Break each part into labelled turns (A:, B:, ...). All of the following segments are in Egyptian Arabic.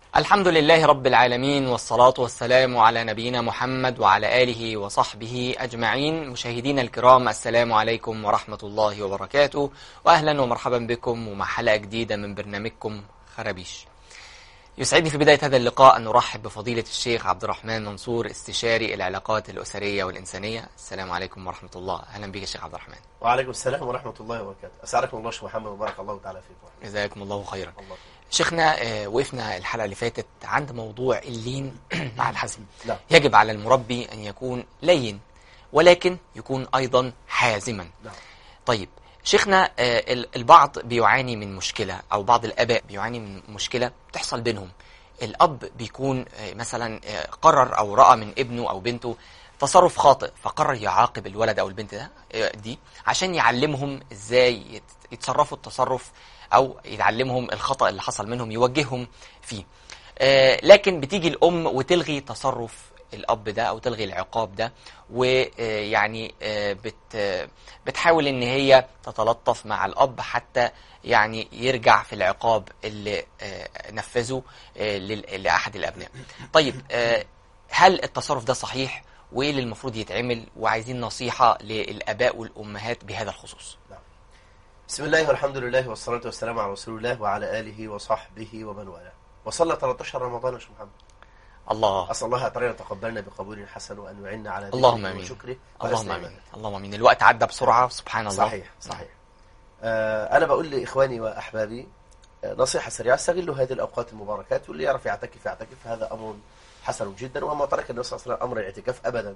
A: الحمد لله رب العالمين والصلاة والسلام على نبينا محمد وعلى آله وصحبه أجمعين مشاهدينا الكرام السلام عليكم ورحمة الله وبركاته وأهلا ومرحبا بكم ومع حلقة جديدة من برنامجكم خرابيش يسعدني في بداية هذا اللقاء أن نرحب بفضيلة الشيخ عبد الرحمن منصور استشاري العلاقات الأسرية والإنسانية السلام عليكم ورحمة الله أهلا بك يا شيخ عبد الرحمن
B: وعليكم السلام ورحمة الله وبركاته أسعدكم الله شيخ محمد وبارك الله تعالى فيكم
A: جزاكم الله خيرا
B: الله
A: شيخنا آه، وقفنا الحلقة اللي فاتت عند موضوع اللين مع الحزم
B: نعم.
A: يجب على المربي أن يكون لين ولكن يكون أيضا حازما
B: نعم.
A: طيب شيخنا آه، ال- البعض بيعاني من مشكلة أو بعض الآباء بيعاني من مشكلة بتحصل بينهم الأب بيكون آه، مثلا آه، قرر أو رأى من ابنه أو بنته تصرف خاطئ فقرر يعاقب الولد أو البنت ده آه، دي عشان يعلمهم إزاي يت- يتصرفوا التصرف أو يعلمهم الخطأ اللي حصل منهم يوجههم فيه آه، لكن بتيجي الأم وتلغي تصرف الأب ده أو تلغي العقاب ده ويعني بت آه، بتحاول إن هي تتلطف مع الأب حتى يعني يرجع في العقاب اللي آه، نفذه آه، لل- لأحد الأبناء طيب آه، هل التصرف ده صحيح وإيه اللي المفروض يتعمل وعايزين نصيحة للآباء والأمهات بهذا الخصوص
B: بسم الله والحمد لله والصلاة والسلام على رسول الله وعلى آله وصحبه ومن والاه وصلى 13 رمضان يا شيخ محمد
A: الله
B: أسأل الله تعالى يتقبلنا بقبول حسن وأن يعيننا على ذكره
A: اللهم آمين.
B: وشكره
A: اللهم
B: وحسن
A: امين
B: عبادته.
A: اللهم امين الوقت عدى بسرعه سبحان الله
B: صحيح صحيح آه أنا بقول لإخواني وأحبابي آه، نصيحة سريعة استغلوا هذه الأوقات المباركات واللي يعرف يعتكف يعتكف هذا أمر حسن جدا وما ترك النبي صلى الله عليه وسلم أمر الاعتكاف أبدا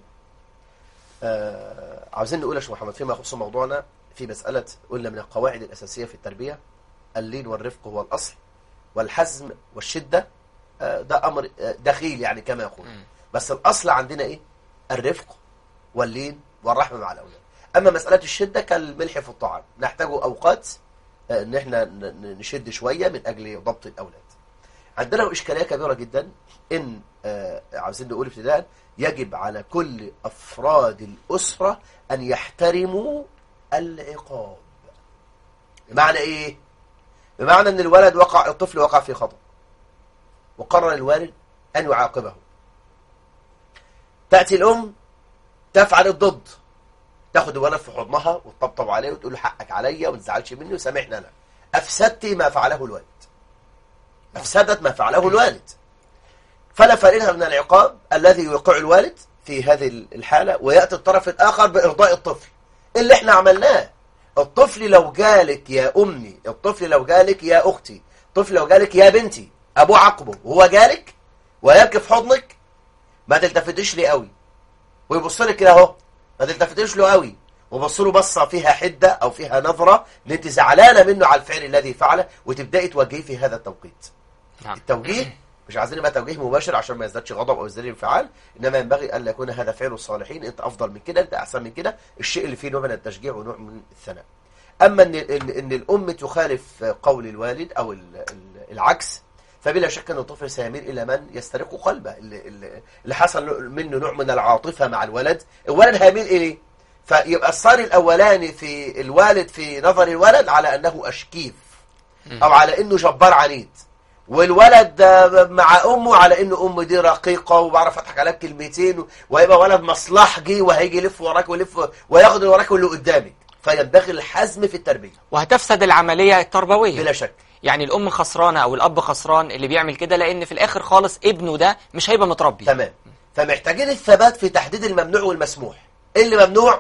B: آه عاوزين نقول يا شيخ محمد فيما يخص موضوعنا في مسألة قلنا من القواعد الأساسية في التربية اللين والرفق هو الأصل والحزم والشدة آه، ده أمر آه، دخيل يعني كما يقول
A: مم.
B: بس الأصل عندنا إيه الرفق واللين والرحمة مع الأولاد أما مسألة الشدة كالملح في الطعام نحتاج أوقات آه، إن إحنا ن- ن- نشد شوية من أجل ضبط الأولاد عندنا إشكالية كبيرة جدا إن آه، عاوزين نقول ابتداء يجب على كل أفراد الأسرة أن يحترموا العقاب بمعنى إيه؟ بمعنى أن الولد وقع الطفل وقع في خطأ وقرر الوالد أن يعاقبه تأتي الأم تفعل الضد تاخد الولد في حضنها وتطبطب عليه وتقول له حقك عليا وما تزعلش مني وسامحني انا افسدت ما فعله الوالد افسدت ما فعله الوالد فلا فائده من العقاب الذي يوقع الوالد في هذه الحاله وياتي الطرف الاخر بارضاء الطفل اللي احنا عملناه الطفل لو جالك يا امي الطفل لو جالك يا اختي الطفل لو جالك يا بنتي ابوه عاقبه وهو جالك ويبكي في حضنك ما تلتفتش لي قوي ويبص لك كده اهو ما تلتفتش له قوي وبص له بصه فيها حده او فيها نظره ان انت زعلانه منه على الفعل الذي فعله وتبداي توجهيه في هذا التوقيت
A: نعم
B: التوجيه مش عايزين يبقى توجيه مباشر عشان ما يزدادش غضب او يزداد انفعال انما ينبغي ان يكون هذا فعل الصالحين انت افضل من كده انت احسن من كده الشيء اللي فيه نوع من التشجيع ونوع من الثناء اما ان ان, إن الام تخالف قول الوالد او ال- ال- العكس فبلا شك ان الطفل سيميل الى من يسترق قلبه اللي, اللي اللي حصل منه نوع من العاطفه مع الولد الولد هيميل اليه فيبقى الصار الاولاني في الوالد في نظر الولد على انه اشكيف او على انه جبار عنيد والولد آه، مع امه على ان امه دي رقيقه وبعرف اضحك عليها بكلمتين ويبقى ولد مصلحجي وهيجي يلف وراك ويلف وياخد اللي وراك واللي قدامك فينبغي الحزم في التربيه
A: وهتفسد العمليه التربويه
B: بلا شك
A: يعني الام خسرانه او الاب خسران اللي بيعمل كده لان في الاخر خالص ابنه ده مش هيبقى متربي
B: تمام فمحتاجين الثبات في تحديد الممنوع والمسموح ايه اللي ممنوع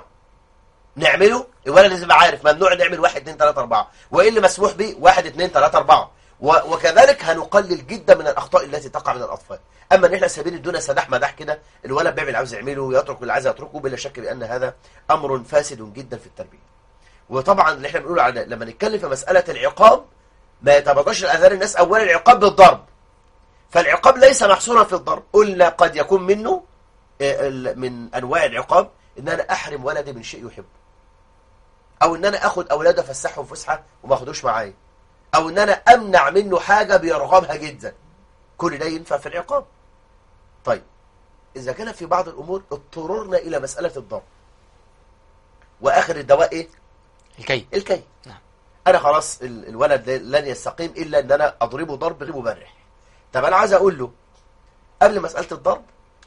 B: نعمله الولد لازم يبقى عارف ممنوع نعمل واحد اتنين تلاته اربعه وايه اللي مسموح به واحد اتنين تلاته اربعه و- وكذلك هنقلل جدا من الاخطاء التي تقع من الاطفال اما ان احنا سبيل الدنيا سداح مداح كده الولد بيعمل اللي عاوز يعمله ويترك اللي عايز يتركه بلا شك بان هذا امر فاسد جدا في التربيه وطبعا اللي احنا بنقول على لما نتكلم في مساله العقاب ما يتبادرش الاذان الناس اولا العقاب بالضرب فالعقاب ليس محصورا في الضرب قلنا قد يكون منه آه، ال- من انواع العقاب ان انا احرم ولدي من شيء يحبه او ان انا اخد اولاده افسحهم فسحه وما اخدوش معايا او ان انا امنع منه حاجه بيرغبها جدا كل ده ينفع في العقاب طيب اذا كان في بعض الامور اضطررنا الى مساله الضرب واخر الدواء ايه
A: الكي
B: الكي
A: نعم.
B: انا خلاص ال- الولد لن يستقيم الا ان انا اضربه ضرب غير مبرح طب انا عايز اقول له قبل مساله الضرب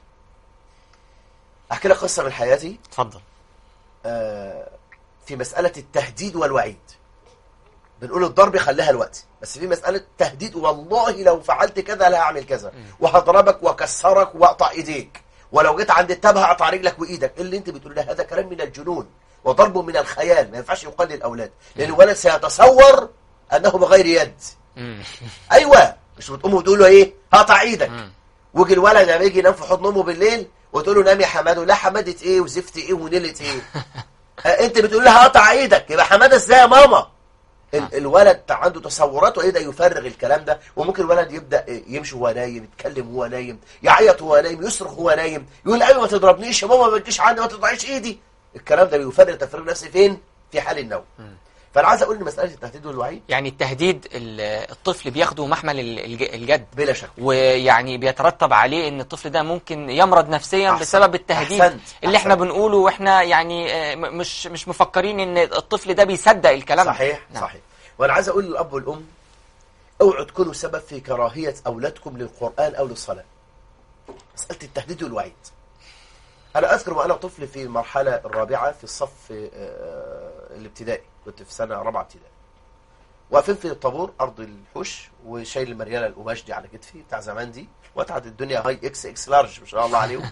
B: احكي لك قصه من حياتي
A: اتفضل
B: آه، في مساله التهديد والوعيد بنقول الضرب خليها الوقت بس في مساله تهديد والله لو فعلت كذا لا هعمل كذا وهضربك واكسرك واقطع ايديك ولو جيت عند التبه هقطع رجلك وايدك إيه اللي انت بتقول ده هذا كلام من الجنون وضرب من الخيال ما ينفعش يقال للاولاد لان الولد سيتصور انه بغير يد
A: مم.
B: ايوه مش بتقوم وتقول له ايه هقطع ايدك
A: مم.
B: ويجي الولد لما يجي ينام في حضن امه بالليل وتقول له نام يا حماده لا حماده ايه وزفت ايه ونيله ايه آه، انت بتقول لها هقطع ايدك يبقى حماده ازاي يا ماما ال- الولد عنده تصورات ويبدا يفرغ الكلام ده وممكن الولد يبدا يمشي وهو نايم يتكلم وهو نايم يعيط وهو نايم يصرخ وهو نايم يقول ايوه ما تضربنيش يا ماما ما تجيش عندي ما تقطعيش ايدي الكلام ده بيفرغ تفريغ نفسي فين في حال النوم فانا عايز اقول ان مساله التهديد والوعي
A: يعني التهديد ال- الطفل بياخده محمل ال- الج- الجد
B: بلا شك
A: ويعني بيترتب عليه ان الطفل ده ممكن يمرض نفسيا
B: أحسن.
A: بسبب التهديد
B: أحسنت.
A: اللي احنا
B: أحسنت.
A: بنقوله واحنا يعني آه، م- مش مش مفكرين ان الطفل ده بيصدق الكلام ده.
B: صحيح
A: نعم.
B: صحيح وانا عايز اقول للاب والام اوعوا تكونوا سبب في كراهيه اولادكم للقران او للصلاه مساله التهديد والوعيد انا اذكر وانا طفل في المرحله الرابعه في الصف آه، الابتدائي كنت في سنه رابعه ابتدائي واقفين في الطابور ارض الحوش وشايل المرياله القماش دي على كتفي بتاع زمان دي واتعد الدنيا هاي اكس اكس لارج ما شاء الله عليهم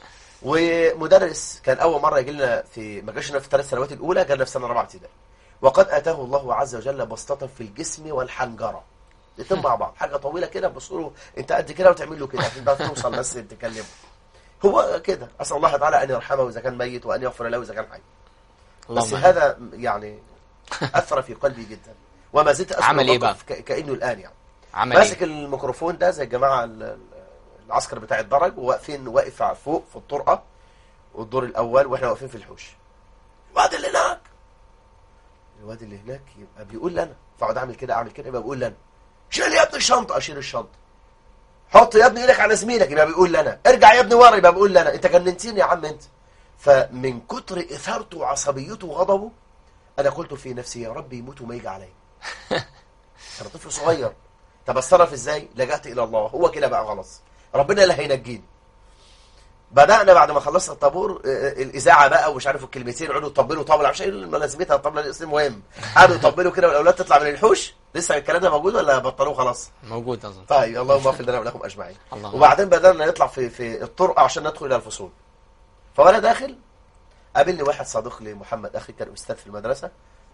B: ومدرس كان اول مره يجي لنا في ما جاش لنا في الثلاث سنوات الاولى جالنا في سنه رابعه ابتدائي وقد اتاه الله عز وجل بسطه في الجسم والحنجره الاثنين مع بعض حاجه طويله كده بص له انت قد كده وتعمل له كده عشان تعرف توصل بس تكلمه هو كده اسال الله تعالى ان يرحمه اذا كان ميت وان يغفر له اذا كان حي بس
A: اللهم
B: هذا يعني اثر في قلبي جدا وما زلت اذكر
A: عمل إيه
B: الموقف ك- كانه الان يعني
A: عمل
B: ماسك
A: ايه؟
B: الميكروفون ده زي الجماعه ال- ال- العسكر بتاع الدرج وواقفين واقف فوق في الطرقه والدور الاول واحنا واقفين في الحوش الواد اللي هناك الواد اللي هناك يبقى بيقول لي انا فاقعد اعمل كده اعمل كده يبقى بيقول لي انا شيل يا ابني الشنطه اشيل الشنطه حط يا ابني ايدك على زميلك يبقى بيقول لي انا ارجع يا ابني ورا يبقى بيقول لي انا انت جننتني يا عم انت فمن كتر اثارته وعصبيته وغضبه انا قلت في نفسي يا رب يموت وما يجي عليا انا طفل صغير طب اتصرف ازاي لجأت الى الله هو كده بقى خلاص ربنا اللي هينجيني بدأنا بعد ما خلصنا الطابور آه، آه، الإذاعة بقى ومش عارف الكلمتين قعدوا يطبلوا طبلة مش عارف ما لازمتها الطبلة دي اسم مهم قعدوا يطبلوا كده والأولاد تطلع من الحوش لسه الكلام ده موجود ولا بطلوه خلاص؟
A: موجود اظن
B: طيب اللهم اغفر لنا ولكم أجمعين
A: اللهم
B: وبعدين بدأنا نطلع في في الطرقة عشان ندخل إلى الفصول فوأنا داخل قابلني واحد صديق لي محمد أخي كان أستاذ في المدرسة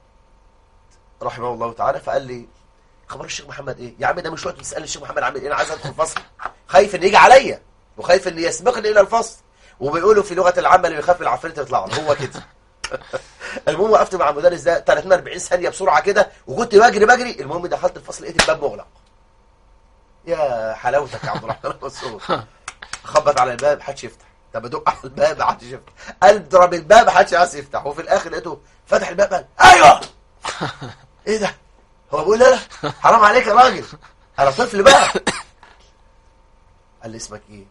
B: رحمه الله تعالى فقال لي خبر الشيخ محمد ايه يا عم ده مش وقت تسالني الشيخ محمد عامل ايه انا عايز ادخل الفصل خايف ان يجي عليا وخايف ان يسبقني الى الفصل وبيقولوا في لغه العامه اللي بيخاف من العفريت يطلع له هو كده المهم وقفت مع المدرس ده 30 40 ثانيه بسرعه كده وكنت بجري بجري المهم دخلت الفصل لقيت الباب مغلق يا حلاوتك يا عبد الرحمن مسعود خبط على الباب محدش يفتح طب ادق على الباب محدش يفتح اضرب الباب محدش عايز يفتح وفي الاخر لقيته فتح الباب قال ايوه ايه ده هو بيقول لي انا حرام عليك يا راجل انا طفل بقى قال لي اسمك ايه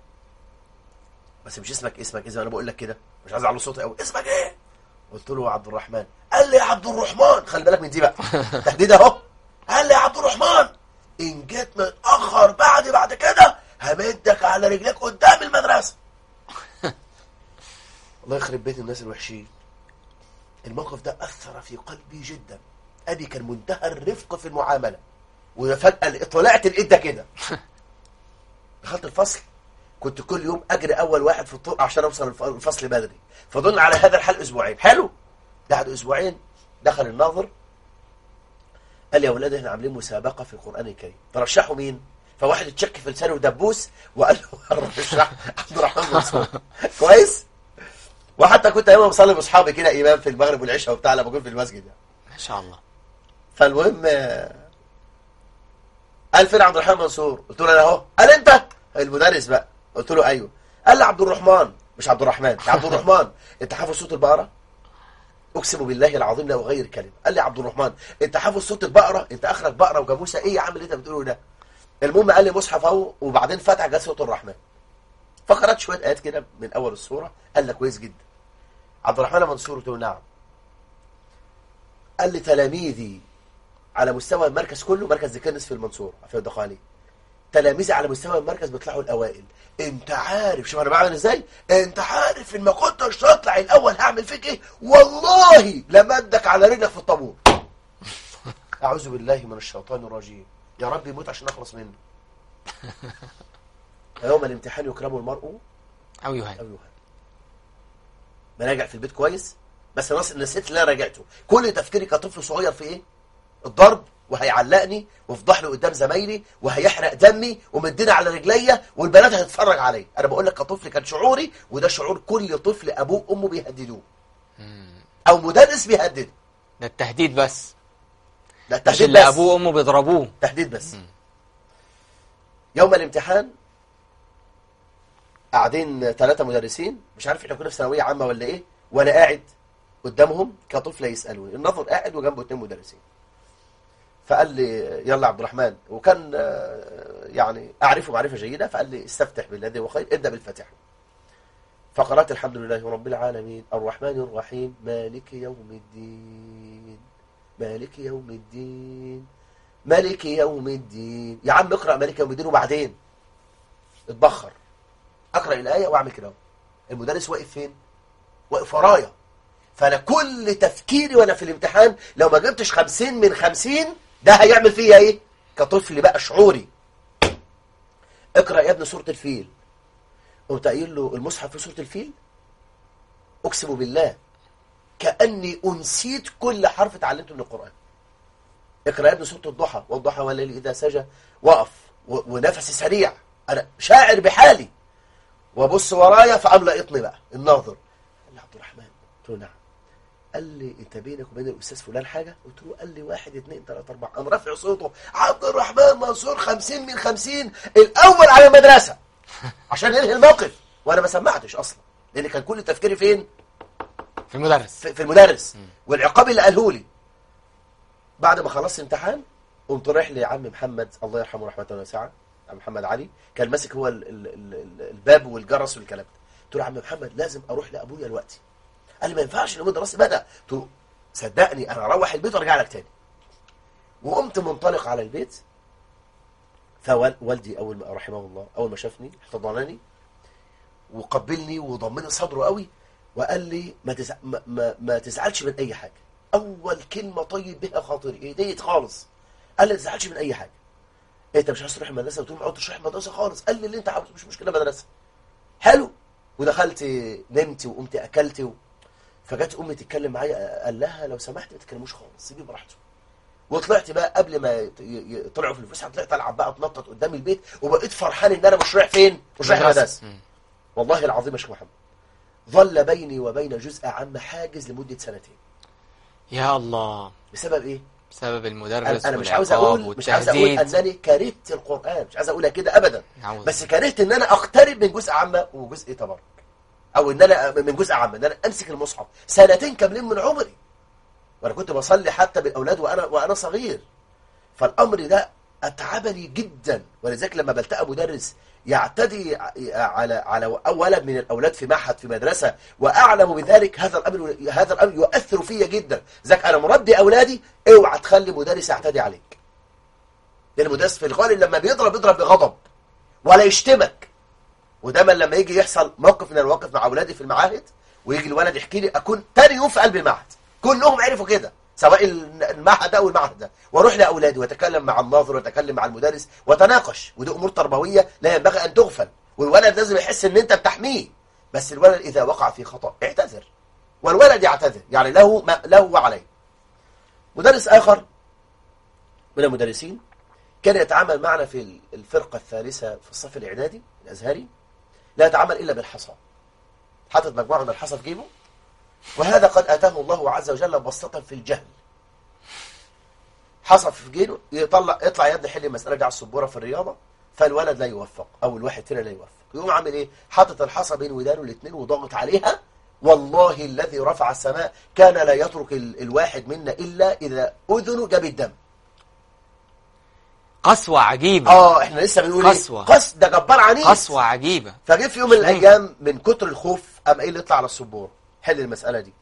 B: بس مش اسمك اسمك ايه زي ما انا بقول لك كده مش عايز اعلي صوتي قوي اسمك ايه قلت له عبد الرحمن قال لي يا عبد الرحمن خلي بالك من دي بقى تهديد اهو قال لي يا عبد الرحمن ان جيت متاخر بعد بعد كده همدك على رجليك قدام المدرسه الله يخرب بيت الناس الوحشين الموقف ده اثر في قلبي جدا ابي كان منتهى الرفق في المعامله وفجاه طلعت لقيت ده كده دخلت الفصل كنت كل يوم اجري اول واحد في الطرق عشان اوصل الف- الفصل بدري فضلنا على هذا الحال اسبوعين حلو بعد اسبوعين دخل الناظر قال لي يا ولاد احنا عاملين مسابقه في القران الكريم ترشحوا مين فواحد اتشك في لسانه دبوس وقال له رشح عبد الرحمن منصور كويس وحتى كنت ايام بصلي باصحابي كده امام في المغرب والعشاء وبتاع لما كنت في المسجد يعني.
A: ما شاء الله
B: فالمهم آه، قال فين عبد الرحمن منصور قلت له انا اهو قال انت المدرس بقى قلت له ايوه قال لي عبد الرحمن مش عبد الرحمن يا عبد الرحمن انت حافظ صوت البقره اقسم بالله العظيم لا اغير كلمه قال لي عبد الرحمن انت حافظ صوت البقره انت اخرك بقره وجاموسه ايه يا عم اللي انت بتقوله ده المهم قال لي مصحف اهو وبعدين فتح جت صوت الرحمن فقرات شويه ايات كده من اول السوره قال لي كويس جدا عبد الرحمن منصور قلت له نعم قال لي تلاميذي على مستوى المركز كله مركز ذكرنس في المنصورة في الدقالي تلاميذي على مستوى المركز بيطلعوا الاوائل انت عارف شوف انا بعمل ازاي انت عارف ان ما كنتش تطلع الاول هعمل فيك ايه والله لمدك على رجلك في الطابور اعوذ بالله من الشيطان الرجيم يا رب يموت عشان اخلص منه يوم الامتحان يكرم المرء
A: او يهان
B: او يهان براجع في البيت كويس بس نص نسيت اللي انا راجعته كل تفكيري كطفل صغير في ايه الضرب وهيعلقني ويفضحني قدام زمايلي وهيحرق دمي ومديني على رجليا والبنات هتتفرج عليا انا بقول لك كطفل كان شعوري وده شعور كل طفل ابوه وامه بيهددوه او مدرس بيهدده
A: ده التهديد بس
B: ده
A: مش
B: التهديد
A: اللي
B: بس
A: ابوه وامه بيضربوه
B: تهديد بس يوم الامتحان قاعدين ثلاثة مدرسين مش عارف احنا كنا في ثانوية عامة ولا ايه وانا قاعد قدامهم كطفل يسألوني النظر قاعد وجنبه اتنين مدرسين فقال لي يلا عبد الرحمن وكان آه، يعني اعرفه معرفة جيدة فقال لي استفتح بالذي هو خير ابدأ بالفاتحة فقرأت الحمد لله رب العالمين الرحمن الرحيم مالك يوم الدين مالك يوم الدين مالك يوم الدين يا عم اقرأ مالك يوم الدين وبعدين اتبخر اقرأ الآية واعمل كده اهو. المدرس واقف فين واقف ورايا فانا كل تفكيري وانا في الامتحان لو ما جبتش خمسين من خمسين ده هيعمل فيا ايه كطفل بقى شعوري اقرأ يا ابن سورة الفيل قمت قايل له المصحف في سورة الفيل اقسم بالله كأني أنسيت كل حرف اتعلمته من القرآن اقرأ يا ابن سورة الضحى والضحى والليل إذا سجى وقف و- ونفسي سريع أنا شاعر بحالي وابص ورايا فقام لقيتني بقى الناظر قال لي عبد الرحمن قلت له نعم قال لي انت بينك وبين الاستاذ فلان حاجه قلت له قال لي واحد اثنين ثلاثه اربعه قام رافع صوته عبد الرحمن منصور خمسين من خمسين الاول على المدرسه عشان ينهي الموقف وانا ما سمعتش اصلا لان كان كل تفكيري فين
A: في المدرس
B: في في المدرس والعقاب اللي قاله لي بعد ما خلصت امتحان قمت رايح لعم محمد الله يرحمه رحمه واسعه عم محمد علي كان ماسك هو ال ال ال ال الباب والجرس والكلام ده قلت له يا عم محمد لازم اروح لابويا دلوقتي قال لي ما ينفعش اليوم الدراسي بدا قلت له صدقني انا اروح البيت وارجع لك تاني وقمت منطلق على البيت فوالدي اول ما رحمه الله اول ما شافني احتضنني وقبلني وضمني صدره قوي وقال لي ما, تزع... ما, ما, ما تزعلش من اي حاجه اول كلمه طيب بها خاطري هديت خالص قال لي ما تزعلش من اي حاجه إيه انت مش عايز تروح المدرسه قلت له ما عدتش رايح المدرسه خالص قال لي اللي انت عاوزه مش مشكله مدرسه حلو ودخلت نمت وقمت اكلت و... فجت امي تتكلم معايا قال لها لو سمحت ما تتكلموش خالص سيبيه براحته وطلعت بقى قبل ما ي- ي- طلعوا في الفسحه طلعت العب بقى اتنطط قدام البيت وبقيت فرحان ان انا مش رايح فين مش رايح المدرسه
A: مم.
B: والله العظيم يا شيخ محمد ظل بيني وبين جزء عام حاجز لمدة سنتين
A: يا الله
B: بسبب ايه؟
A: بسبب المدرس
B: انا, أنا مش عاوز
A: والعقاب
B: اقول مش عاوز اقول
A: والتهديد.
B: انني كرهت القرآن مش عاوز اقولها كده ابدا
A: نعوذ
B: بس كرهت ان انا اقترب من جزء عامة وجزء تبارك او ان انا من جزء عامة ان انا امسك المصحف سنتين كاملين من عمري وانا كنت بصلي حتى بالاولاد وانا وانا صغير فالامر ده اتعبني جدا ولذلك لما بلتقى مدرس يعتدي ع- على على ولد من الاولاد في معهد في مدرسه واعلم بذلك هذا الامر هذا الامر يؤثر فيا جدا ذاك انا مربي اولادي اوعى تخلي مدرس يعتدي عليك لان المدرس في الغالب لما بيضرب بيضرب بغضب ولا يشتمك ودايما لما يجي يحصل موقف من المواقف مع اولادي في المعاهد ويجي الولد يحكي لي اكون تاني يوم في قلب المعهد كلهم عرفوا كده سواء المعهد ده او المعهد ده واروح لاولادي واتكلم مع الناظر واتكلم مع المدرس واتناقش ودي امور تربويه لا ينبغي ان تغفل والولد لازم يحس ان انت بتحميه بس الولد اذا وقع في خطا اعتذر والولد يعتذر يعني له ما له وعليه مدرس اخر من المدرسين كان يتعامل معنا في الفرقه الثالثه في الصف الاعدادي الازهري لا يتعامل الا بالحصى حاطط مجموعه من الحصى في جيبه وهذا قد اتاه الله عز وجل بسطه في الجهل حصى في جيبه يطلع يطلع يد حل المساله دي على السبوره في الرياضه فالولد لا يوفق او الواحد فينا لا يوفق يقوم عامل ايه حاطط الحصى بين ودانه الاثنين وضاغط عليها والله الذي رفع السماء كان لا يترك ال- الواحد منا الا اذا اذنه جاب الدم
A: قسوة عجيبة
B: اه احنا لسه بنقول ايه
A: قسوة.
B: قس ده جبار عنيف
A: قسوة عجيبة
B: فجه في يوم من الايام من كتر الخوف قام قايل لي اطلع على السبوره حل المساله دي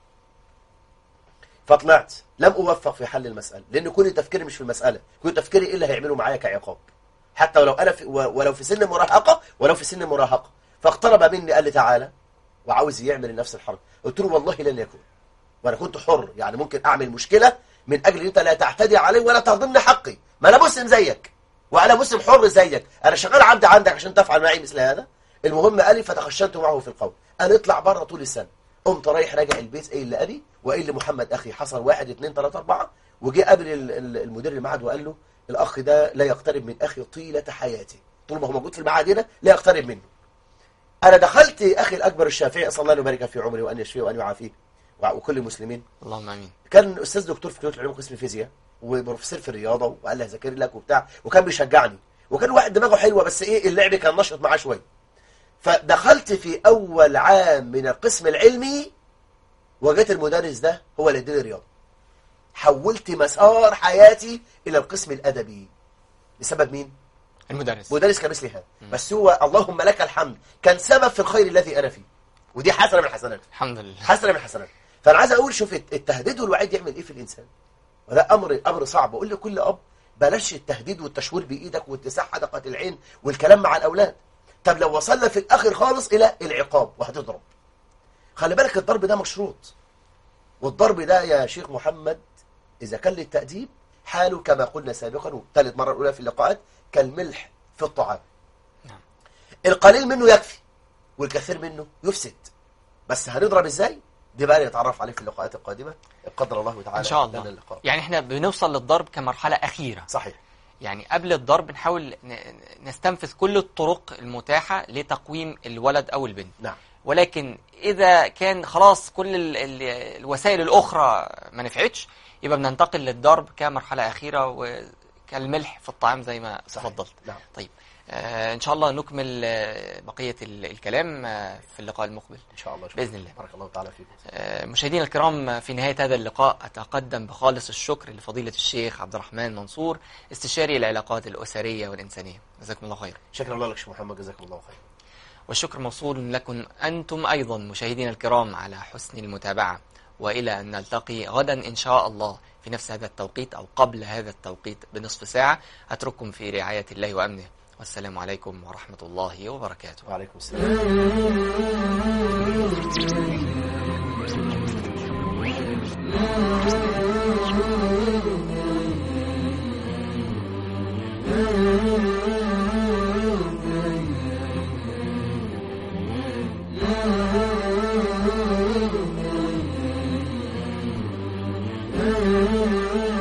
B: فطلعت لم اوفق في حل المساله لان كل تفكيري مش في المساله كل تفكيري ايه اللي هيعمله معايا كعقاب حتى ولو انا في و- ولو في سن مراهقه ولو في سن مراهقه فاقترب مني قال لي تعالى وعاوز يعمل نفس الحركه قلت له والله لن يكون وانا كنت حر يعني ممكن اعمل مشكله من اجل ان انت لا تعتدي علي ولا تهضمني حقي ما انا مسلم زيك وانا مسلم حر زيك انا شغال عبد عندك عشان تفعل معي مثل هذا المهم قال لي فتخشنت معه في القول قال اطلع بره طول السنه قمت رايح راجع البيت قايل لابي وقايل لمحمد اخي حصل واحد اثنين ثلاثه اربعه وجه قابل ال- ال- المدير المعهد وقال له الاخ ده لا يقترب من اخي طيله حياتي طول ما هو موجود في المعهد هنا لا يقترب منه انا دخلت اخي الاكبر الشافعي اسال الله ان يبارك في عمري وان يشفيه وان يعافيه وع- وكل المسلمين
A: اللهم امين
B: كان استاذ دكتور في كليه العلوم قسم الفيزياء وبروفيسور في الرياضه وقال لي هذاكر لك وبتاع وكان بيشجعني وكان واحد دماغه حلوه بس ايه اللعب كان نشط معاه شويه فدخلت في اول عام من القسم العلمي وجدت المدرس ده هو اللي اداني الرياضه حولت مسار حياتي الى القسم الادبي بسبب مين
A: المدرس
B: مدرس كمثل هذا بس هو اللهم لك الحمد كان سبب في الخير الذي انا فيه ودي حسنه من حسناته
A: الحمد لله
B: حسنه من حسنات فانا عايز اقول شوف التهديد والوعيد يعمل ايه في الانسان وده امر امر صعب اقول لكل اب بلاش التهديد والتشوير بايدك واتساع حدقه العين والكلام مع الاولاد طب لو وصلنا في الاخر خالص الى العقاب وهتضرب خلي بالك الضرب ده مشروط والضرب ده يا شيخ محمد اذا كان للتاديب حاله كما قلنا سابقا وثالث مره الاولى في اللقاءات كالملح في الطعام
A: نعم.
B: القليل منه يكفي والكثير منه يفسد بس هنضرب ازاي دي بقى نتعرف عليه في اللقاءات القادمه قدر الله تعالى
A: ان شاء
B: لنا
A: الله
B: اللقاء
A: يعني احنا بنوصل للضرب كمرحله اخيره
B: صحيح
A: يعني قبل الضرب نحاول ن- نستنفذ كل الطرق المتاحه لتقويم الولد او البنت
B: نعم
A: ولكن اذا كان خلاص كل ال ال الوسائل الاخرى ما نفعتش يبقى بننتقل للضرب كمرحله اخيره وكالملح في الطعام زي ما
B: صحيح.
A: تفضلت
B: نعم
A: طيب آه ان شاء الله نكمل آه بقيه ال- الكلام آه في اللقاء المقبل
B: ان شاء الله
A: بإذن الله.
B: بارك الله تعالى فيكم
A: آه، مشاهدينا الكرام في نهاية هذا اللقاء أتقدم بخالص الشكر لفضيلة الشيخ عبد الرحمن منصور استشاري العلاقات الأسرية والإنسانية جزاكم الله خير
B: شكرا الله لك شيخ محمد جزاكم الله خير
A: والشكر موصول لكم أنتم أيضا مشاهدينا الكرام على حسن المتابعة وإلى أن نلتقي غدا إن شاء الله في نفس هذا التوقيت أو قبل هذا التوقيت بنصف ساعة أترككم في رعاية الله وأمنه والسلام عليكم ورحمة الله وبركاته
B: وعليكم السلام
C: Thank you.